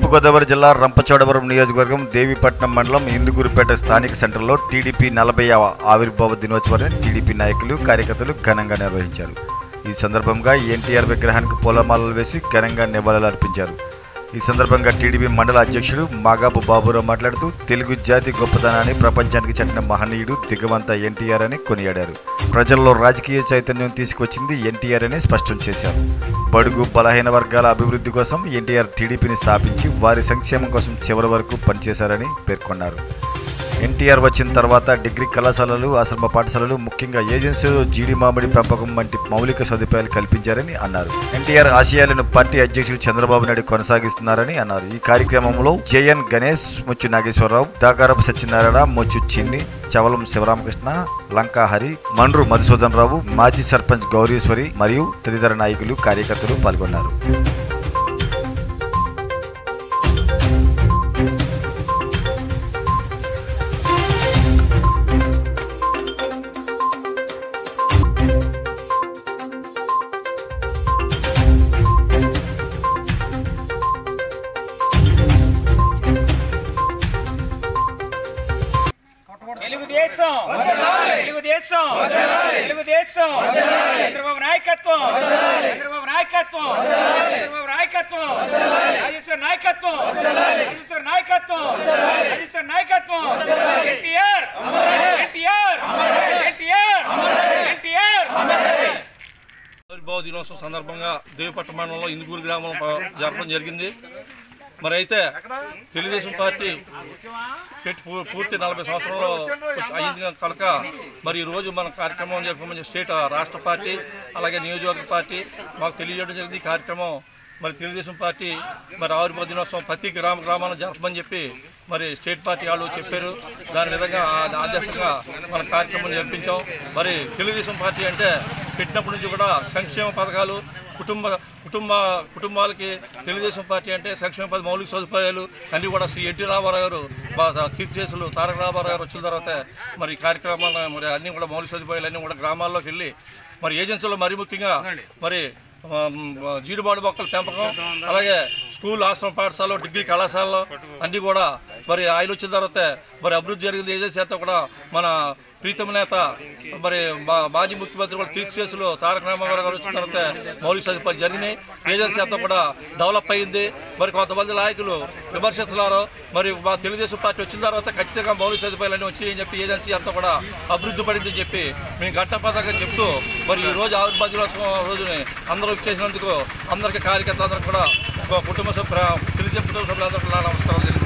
తూర్పుగోదావరి జిల్లా రంపచోడవరం నియోజకవర్గం దేవీపట్నం మండలం ఇందుకూరుపేట స్థానిక సెంటర్లో టీడీపీ నలభైవ ఆవిర్భావ దినోత్సవాన్ని టీడీపీ నాయకులు కార్యకర్తలు ఘనంగా నిర్వహించారు ఈ సందర్భంగా ఎన్టీఆర్ విగ్రహానికి పూలమాలలు వేసి ఘనంగా నివాళులు అర్పించారు ఈ సందర్భంగా టీడీపీ మండల అధ్యక్షుడు మాగాబు బాబురావు మాట్లాడుతూ తెలుగు జాతి గొప్పతనాన్ని ప్రపంచానికి చెందిన మహనీయుడు దిగవంత ఎన్టీఆర్ అని కొనియాడారు ప్రజల్లో రాజకీయ చైతన్యం తీసుకొచ్చింది ఎన్టీఆర్ అని స్పష్టం చేశారు బడుగు బలహీన వర్గాల అభివృద్ధి కోసం ఎన్టీఆర్ టీడీపీని స్థాపించి వారి సంక్షేమం కోసం చివరి వరకు పనిచేశారని పేర్కొన్నారు ఎన్టీఆర్ వచ్చిన తర్వాత డిగ్రీ కళాశాలలు ఆశ్రమ పాఠశాలలు ముఖ్యంగా ఏజెన్సీలో జీడి మామిడి పెంపకం వంటి మౌలిక సదుపాయాలు కల్పించారని అన్నారు ఎన్టీఆర్ ఆశయాలను పార్టీ అధ్యక్షుడు చంద్రబాబు నాయుడు కొనసాగిస్తున్నారని అన్నారు ఈ కార్యక్రమంలో జేఎన్ గణేష్ ముచ్చు నాగేశ్వరరావు దాకారపు సత్యనారాయణ ముచ్చు చిన్ని చవలం శివరామకృష్ణ లంకా హరి మండ్రు మధుసూదన్ రావు మాజీ సర్పంచ్ గౌరీశ్వరి మరియు తదితర నాయకులు కార్యకర్తలు పాల్గొన్నారు తెలుగుదేశం తెలుగుదేశం తెలుగుదేశం చంద్రబాబు నాయకత్వం చంద్రబాబు నాయకత్వం చంద్రబాబు నాయకత్వం రాజేశ్వర్ నాయకత్వం రాజేశ్వర్ నాయకత్వం రాజేశ్వర్ నాయకత్వం ఎన్టీఆర్ ఎన్టీఆర్ ఎన్టీఆర్ ఎన్టీఆర్ ఆవిర్భావ దినోత్సవం సందర్భంగా దేవిపట్ట మండలంలో ఇందుకూరు గ్రామంలో ప- జరపడం జరిగింది మరి అయితే తెలుగుదేశం పార్టీ పెట్టి పూ- పూర్తి నలభై సంవత్సరాలు వచ్చి- అయింది కనుక మరి ఈ రోజు మన కార్యక్రమం జరపమని స్టేట్ రాష్ట్ర పార్టీ అలాగే నియోజకవర్గ పార్టీ మాకు తెలియజేయడం జరిగింది ఈ కార్యక్రమం మరి తెలుగుదేశం పార్టీ మరి ఆవిర్భావ దినోత్సవం ప్రతి గ్రామ గ్రామాలను జరపమని చెప్పి మరి స్టేట్ పార్టీ వాళ్ళు చెప్పారు దాని విధంగా ఆ- ఆదర్శంగా మన కార్యక్రమం జరిపించాం మరి తెలుగుదేశం పార్టీ అంటే పెట్టినప్పటి నుంచి కూడా సంక్షేమ పథకాలు కుటుంబ కుటుంబ కుటుంబాలకి తెలుగుదేశం పార్టీ అంటే సంక్షేమ పథ మౌలిక సదుపాయాలు అన్నీ కూడా శ్రీ ఎన్టీ రామారావు గారు బా- కీర్తి చేసులు తారక రామారావు గారు వచ్చిన తర్వాత మరి ఈ కార్యక్రమాలు మరి అన్నీ కూడా మౌలిక సదుపాయాలు అన్నీ కూడా గ్రామాల్లోకి వెళ్ళి మరి ఏజెన్సీలో మరీ ముఖ్యంగా మరి జీడిబాడు మొక్కల పెంపకం అలాగే స్కూల్ ఆశ్రమ పాఠశాలలో డిగ్రీ కళాశాలలో అన్నీ కూడా మరి ఆయన వచ్చిన తర్వాత మరి అభివృద్ధి జరిగింది ఏజెన్సీ అంతా కూడా మన ప్రీతమ నేత మరి మా- మాజీ ముఖ్యమంత్రి కూడా కీర్తి చేసులు తారక రామారావు గారు వచ్చిన తర్వాత మౌలిక సదుపాయాలు జరిగినాయి ఏజెన్సీ అంతా కూడా డెవలప్ అయింది మరి కొంతమంది నాయకులు విమర్శిస్తున్నారు మరి మా తెలుగుదేశం పార్టీ వచ్చిన తర్వాత ఖచ్చితంగా మౌలిక సదుపాయాలన్నీ వచ్చి అని చెప్పి ఏజెన్సీ అంతా కూడా అభివృద్ధి పడిందని చెప్పి మేము ఘట్టపథంగా చెప్తూ మరి ఈ రోజు ఆవిర్భావ దినోత్సవం రోజుని అందరూ చేసినందుకు అందరికీ కార్యకర్తలందరూ కూడా ఒక కుటుంబ సభ్యుల తెలుగుదేశం కుటుంబ సభ్యులందరూ కూడా నమస్కారం తెలియజేస్తున్నాను.